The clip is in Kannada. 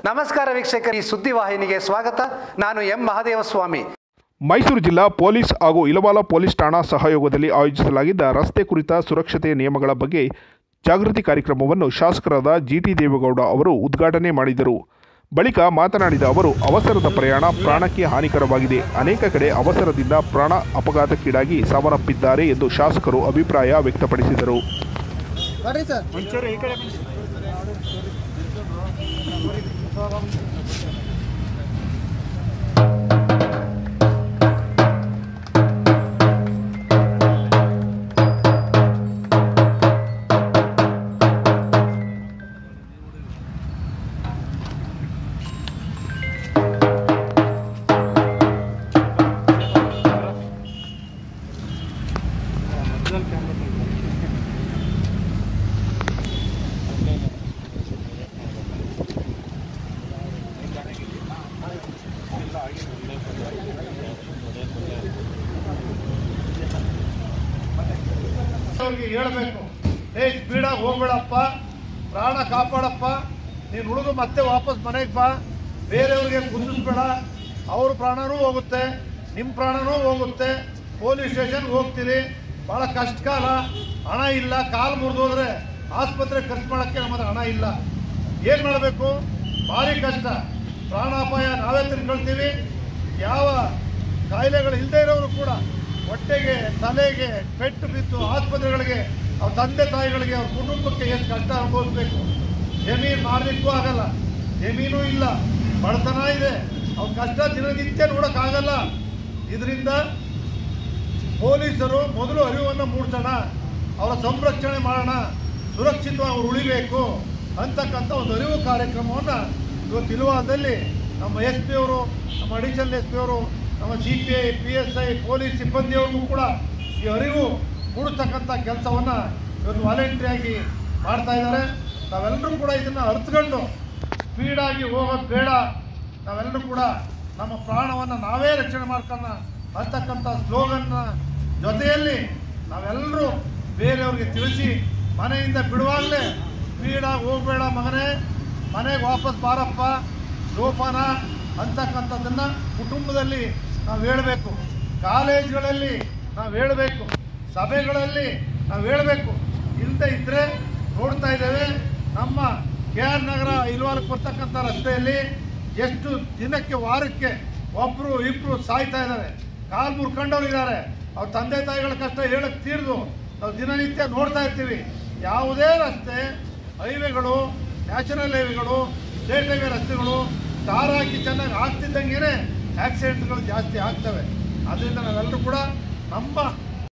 ನಮಸ್ಕಾರ ವೀಕ್ಷಕರು ಈ ಸುದ್ದಿವಾಹಿನಿಗೆ ಸ್ವಾಗತ ನಾನು ಎಂ ಮಹದೇವಸ್ವಾಮಿ ಮೈಸೂರು ಜಿಲ್ಲಾ ಪೊಲೀಸ್ ಹಾಗೂ ಇಲವಾಲ ಪೊಲೀಸ್ ಠಾಣಾ ಸಹಯೋಗದಲ್ಲಿ ಆಯೋಜಿಸಲಾಗಿದ್ದ ರಸ್ತೆ ಕುರಿತ ಸುರಕ್ಷತೆಯ ನಿಯಮಗಳ ಬಗ್ಗೆ ಜಾಗೃತಿ ಕಾರ್ಯಕ್ರಮವನ್ನು ಶಾಸಕರಾದ ಜಿಟಿ ದೇವೇಗೌಡ ಅವರು ಉದ್ಘಾಟನೆ ಮಾಡಿದರು ಬಳಿಕ ಮಾತನಾಡಿದ ಅವರು ಅವಸರದ ಪ್ರಯಾಣ ಪ್ರಾಣಕ್ಕೆ ಹಾನಿಕರವಾಗಿದೆ ಅನೇಕ ಕಡೆ ಅವಸರದಿಂದ ಪ್ರಾಣ ಅಪಘಾತಕ್ಕೀಡಾಗಿ ಸಾವನ್ನಪ್ಪಿದ್ದಾರೆ ಎಂದು ಶಾಸಕರು ಅಭಿಪ್ರಾಯ ವ್ಯಕ್ತಪಡಿಸಿದರು ಬರ್ರಿ ಸರ್ ಅವ್ರಿಗೆ ಹೇಳ್ಬೇಕು ಏ ಸ್ಪೀಡಾಗಿ ಹೋಗ್ಬೇಡಪ್ಪ ಪ್ರಾಣ ಕಾಪಾಡಪ್ಪ ನೀನು ಉಳಿದು ಮತ್ತೆ ವಾಪಸ್ ಮನೆಗೆ ಬಾ ಬೇರೆಯವ್ರಿಗೆ ಕುಂದಿಸ್ಬೇಡ ಅವ್ರ ಪ್ರಾಣನೂ ಹೋಗುತ್ತೆ ನಿಮ್ಮ ಪ್ರಾಣನೂ ಹೋಗುತ್ತೆ ಪೊಲೀಸ್ ಸ್ಟೇಷನ್ಗೆ ಹೋಗ್ತೀರಿ ಭಾಳ ಕಷ್ಟ ಕಾಲ ಹಣ ಇಲ್ಲ ಕಾಲು ಮುರಿದೋದ್ರೆ ಆಸ್ಪತ್ರೆ ಖರ್ಚು ಮಾಡೋಕ್ಕೆ ನಮ್ಮ ಹತ್ರ ಹಣ ಇಲ್ಲ ಏನು ಮಾಡಬೇಕು ಭಾರಿ ಕಷ್ಟ ಪ್ರಾಣಾಪಾಯ ನಾವೇ ತಿನ್ಕೊಳ್ತೀವಿ ಯಾವ ಕಾಯಿಲೆಗಳು ಇಲ್ಲದೆ ಇರೋರು ಕೂಡ ಹೊಟ್ಟೆಗೆ ತಲೆಗೆ ಪೆಟ್ಟು ಬಿದ್ದು ಆಸ್ಪತ್ರೆಗಳಿಗೆ ಅವ್ರ ತಂದೆ ತಾಯಿಗಳಿಗೆ ಅವ್ರ ಕುಟುಂಬಕ್ಕೆ ಎಷ್ಟು ಕಷ್ಟ ಅನುಭವಿಸ್ಬೇಕು ಜಮೀನು ಮಾರಲಿಕ್ಕೂ ಆಗಲ್ಲ ಜಮೀನು ಇಲ್ಲ ಬಡತನ ಇದೆ ಅವ್ರ ಕಷ್ಟ ದಿನನಿತ್ಯ ನೋಡೋಕ್ಕಾಗಲ್ಲ ಇದರಿಂದ ಪೊಲೀಸರು ಮೊದಲು ಅರಿವನ್ನು ಮೂಡಿಸೋಣ ಅವರ ಸಂರಕ್ಷಣೆ ಮಾಡೋಣ ಸುರಕ್ಷಿತವಾಗಿ ಅವ್ರು ಉಳಿಬೇಕು ಅಂತಕ್ಕಂಥ ಒಂದು ಅರಿವು ಕಾರ್ಯಕ್ರಮವನ್ನು ಇವತ್ತು ಇಲುವಾದಲ್ಲಿ ನಮ್ಮ ಎಸ್ ಪಿ ಅವರು ನಮ್ಮ ಅಡಿಷನಲ್ ಎಸ್ ಪಿ ಅವರು ನಮ್ಮ C P I P S I police ಸಿಬ್ಬಂದಿಯವ್ರಿಗೂ ಕೂಡ ಈ ಅರಿವು ಮೂಡಿಸ್ತಕ್ಕಂಥ ಕೆಲಸವನ್ನು ಇವತ್ತು ವಾಲಂಟ್ರಿಯಾಗಿ ಮಾಡ್ತಾ ಇದ್ದಾರೆ ನಾವೆಲ್ಲರೂ ಕೂಡ ಇದನ್ನು ಅರ್ಥಕೊಂಡು ಸ್ಪೀಡಾಗಿ ಹೋಗೋದು ಬೇಡ ನಾವೆಲ್ಲರೂ ಕೂಡ ನಮ್ಮ ಪ್ರಾಣವನ್ನು ನಾವೇ ರಕ್ಷಣೆ ಮಾಡ್ಕೊಳ್ಳೋಣ ಅಂತಕ್ಕಂಥ ಸ್ಲೋಗನ್ನ ಜೊತೆಯಲ್ಲಿ ನಾವೆಲ್ಲರೂ ಬೇರೆಯವ್ರಿಗೆ ತಿಳಿಸಿ ಮನೆಯಿಂದ ಬಿಡುವಾಗಲೇ ಸ್ಪೀಡಾಗಿ ಹೋಗಬೇಡ ಮಗನೇ ಮನೆಗೆ ವಾಪಸ್ ಬಾರಪ್ಪ ಜೋಪಾನ ಅಂತಕ್ಕಂಥದ್ದನ್ನು ಕುಟುಂಬದಲ್ಲಿ ನಾವು ಹೇಳಬೇಕು ಕಾಲೇಜ್ಗಳಲ್ಲಿ ನಾವು ಹೇಳಬೇಕು ಸಭೆಗಳಲ್ಲಿ ನಾವು ಹೇಳಬೇಕು ಇಲ್ಲದೆ ಇದ್ದರೆ ನೋಡ್ತಾ ಇದ್ದೇವೆ ನಮ್ಮ ಕೆ ಆರ್ ನಗರ ಇಲ್ವಾಲಕ್ಕೆ ಬರ್ತಕ್ಕಂಥ ರಸ್ತೆಯಲ್ಲಿ ಎಷ್ಟು ದಿನಕ್ಕೆ ವಾರಕ್ಕೆ ಒಬ್ಬರು ಇಬ್ಬರು ಸಾಯ್ತಾ ಇದ್ದಾರೆ ಕಾಲು ಮುರ್ಕೊಂಡವ್ರು ಇದ್ದಾರೆ ಅವ್ರ ತಂದೆ ತಾಯಿಗಳ ಕಷ್ಟ ಹೇಳಕ್ಕೆ ತೀರ್ದು ನಾವು ದಿನನಿತ್ಯ ನೋಡ್ತಾ ಇರ್ತೀವಿ ಯಾವುದೇ ರಸ್ತೆ ಹೈವೇಗಳು ನ್ಯಾಷನಲ್ ಹೈವೇಗಳು ಸ್ಟೇಟ್ ಹೈವೇ ರಸ್ತೆಗಳು ಟಾರ್ ಹಾಕಿ ಚೆನ್ನಾಗಿ ಆಗ್ತಿದ್ದಂಗೆ ಆಕ್ಸಿಡೆಂಟ್ಗಳು ಜಾಸ್ತಿ ಆಗ್ತವೆ ಅದರಿಂದ ನಾವೆಲ್ಲರೂ ಕೂಡ ನಮ್ಮ